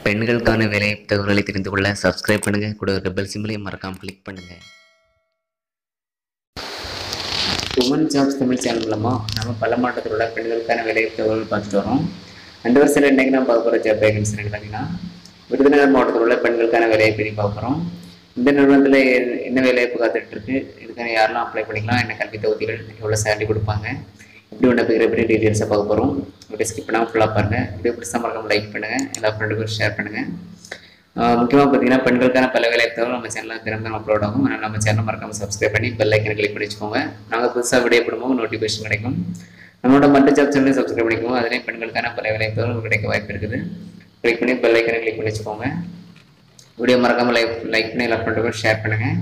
பெண்களுக்கான வேலை தகவல்களை தெரிந்து கொள்ள சப்ஸ்கிரைப் பண்ணுங்கள் கூட ஒரு பெல் சிம்பிளையும் மறக்காமல் கிளிக் பண்ணுங்கள் உமன் ஜாப்ஸ் தமிழ் சேனல் மூலமாக நம்ம பல மாவட்டத்தில் உள்ள பெண்களுக்கான வேலை தகவல்கள் பார்த்துட்டு வரோம் அந்த வருஷத்தில் இன்றைக்கி நான் பார்க்க போகிற ஜாப் வேகன்சி என்னன்னு பார்த்தீங்கன்னா விருதுநகர் மாவட்டத்தில் உள்ள பெண்களுக்கான வேலையை பற்றி பார்க்க போகிறோம் இந்த நிறுவனத்தில் என்ன வேலைவாய்ப்பு காத்துட்டு இருக்கு இதுக்கான யாரெல்லாம் அப்ளை பண்ணிக்கலாம் என்ன கல்வி தொகுதிகள் எவ்வளோ சேலரி கொடுப்பாங்க எப்படி ஒன்று போய் எப்படி டீட்டெயில்ஸை பார்க்க போகிறோம் வீடியோ ஸ்கிப் பண்ணாமல் ஃபுல்லாக பாருங்கள் வீடியோ பிடிச்சா மறக்காம லைக் பண்ணுங்கள் எல்லா ஃப்ரெண்டுக்கும் ஷேர் பண்ணுங்கள் முக்கியமாக பார்த்தீங்கன்னா பெண்களுக்கான பல வேலைவாய்ப்புகள் நம்ம சேனலில் தினமும் அப்லோட் ஆகும் அதனால் நம்ம சேனல் மறக்காம சப்ஸ்கிரைப் பண்ணி பெல் ஐக்கனை கிளிக் பண்ணி வச்சுக்கோங்க நாங்கள் புதுசாக வீடியோ போடும்போது நோட்டிஃபிகேஷன் கிடைக்கும் நம்மளோட மற்ற ஜாப் சேனலையும் சப்ஸ்கிரைப் பண்ணிக்கோங்க அதிலே பெண்களுக்கான பல வேலைவாய்ப்புகள் உங்களுக்கு கிடைக்க வாய்ப்பு இருக்குது கிளிக் பண்ணி பெல் ஐக்கனை கிளிக் பண்ணி வச்சுக்கோங்க வீடியோ மறக்காமல் லைக் லைக் பண்ணி எல்லா ஃப்ரெண்டுக்கும் ஷேர் பண்ணுங்கள்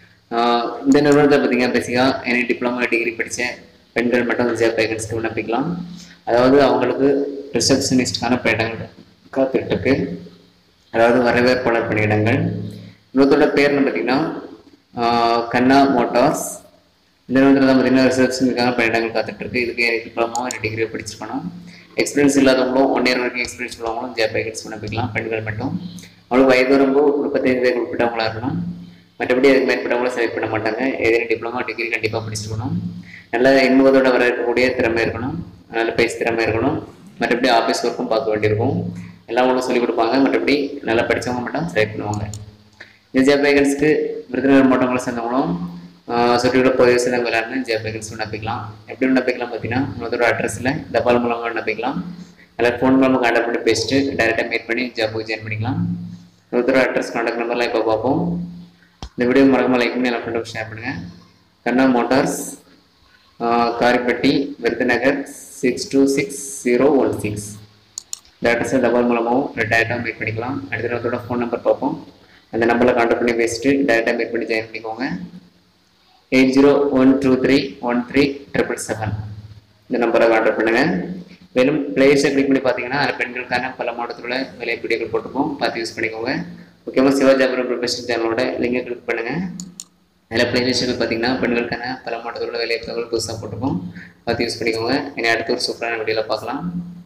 இந்த நிறுவனத்தை பார்த்தீங்கன்னா பேசிக்காக எனி டிப்ளமோ டிகிரி படித்த பெண்கள் மட்டும் ஜாப் வேகன்ஸ்க்கு விண்ணப்பிக்கலாம் அதாவது அவங்களுக்கு ரிசப்ஷனிஸ்டுக்கான பணியிடங்கள் காத்துட்டு இருக்கு அதாவது வரவேற்பாளர் பணியிடங்கள் நிறுவனத்தோட பேர்னு பார்த்தீங்கன்னா ஆஹ் கண்ணா மோட்டார்ஸ் இந்த நிறுவனத்தில் தான் பார்த்தீங்கன்னா ரிசப்ஷனுக்கான பணியிடங்கள் காத்துட்டு இருக்கு இதுக்கு டிப்ளமோ இல்லை டிகிரி படிச்சிருக்கணும் எக்ஸ்பீரியன்ஸ் இல்லாதவங்களும் ஒன் இயர் வரைக்கும் எக்ஸ்பீரியன்ஸ் உள்ளவங்களும் ஜாப் வேகன்ஸ் விண்ணப்பிக்கலாம் பெண்கள் மட்டும் அவங்களுக்கு வயது வரம்பு முப்பத்தைந்து வயது உட்பட்டவங்களா இருக்கணும் மற்றபடி அதுக்கு மேற்பட்டவங்களும் செலக்ட் பண்ண மாட்டாங்க ஏதேனும் டிப்ளமோ டிகிரி கண்டிப்பாக படிச்சிருக்கணும் நல்ல இன்முகத்தோட வர இருக்கக்கூடிய திறமை இருக்கணும் நல்ல பேச்சு திறமை இருக்கணும் மற்றபடி ஆஃபீஸ் ஒர்க்கும் பார்க்க வேண்டியிருக்கும் எல்லாம் ஒன்றும் சொல்லிக் கொடுப்பாங்க மற்றபடி நல்லா படித்தவங்க மட்டும் செலக்ட் பண்ணுவாங்க இந்த ஜாப் வேகன்ஸ்க்கு விருதுநகர் மாவட்டங்களை சேர்ந்தவங்களும் சுற்றியுள்ள பகுதியை சேர்ந்தவங்க எல்லாருமே ஜாப் வேகன்ஸ் விண்ணப்பிக்கலாம் எப்படி விண்ணப்பிக்கலாம் பார்த்தீங்கன்னா உங்களோட அட்ரஸில் தபால் மூலமாக விண்ணப்பிக்கலாம் அதில் ஃபோன் மூலமாக கான்டாக்ட் பண்ணி பேசிட்டு டேரெக்டாக மீட் பண்ணி ஜாப்புக்கு ஜாயின் பண்ணிக்கலாம் ஒருத்தர் அட்ரஸ் கான்டாக்ட் நம்பர்லாம் இப்போ பார்ப்போம் இந்த வீடியோ மறக்காம லைக் பண்ணி எல்லா ஃப்ரெண்டுக்கும் ஷேர் பண்ணுங்கள் Kanna motors Karipatti Virudhunagar six two six zero one six இந்த அட்ரஸை தபால் மூலமாகவும் இல்லை டேரெக்டாக மீட் பண்ணிக்கலாம் அடுத்த நேரத்தோட ஃபோன் நம்பர் பார்ப்போம் அந்த நம்பரில் கான்டாக்ட் பண்ணி பேசிட்டு டேரெக்டாக மீட் பண்ணி ஜாயின் பண்ணிக்கோங்க eight zero one two three one three triple seven இந்த நம்பரை கான்டாக்ட் பண்ணுங்கள் மேலும் பிளேயர்ஸை கிளிக் பண்ணி பார்த்தீங்கன்னா அதில் பெண்களுக்கான பல மாவட்டத்தில் உள்ள வேலை வீடியோக்கள் போட்டுப்போம் பார்த்து யூஸ் பண்ணிக்கோங்க முக்கியமாக சிவாஜாபுரம் ப்ரொஃபஷனல் சேனலோட லிங்கை கிளிக் பண்ணுங்கள் அதில் பிளேலிஸ்ட்டுகள் பார்த்தீங்கன்னா பெண்களுக்கான பல மாவட்டத்தில் உள்ள வேலை புதுசாக போட்டுப்போம் பார்த்து யூஸ் பண்ணிக்கோங்க இனி அடுத்த ஒரு சூப்பரான வீடியோவில் பார்க்கலாம்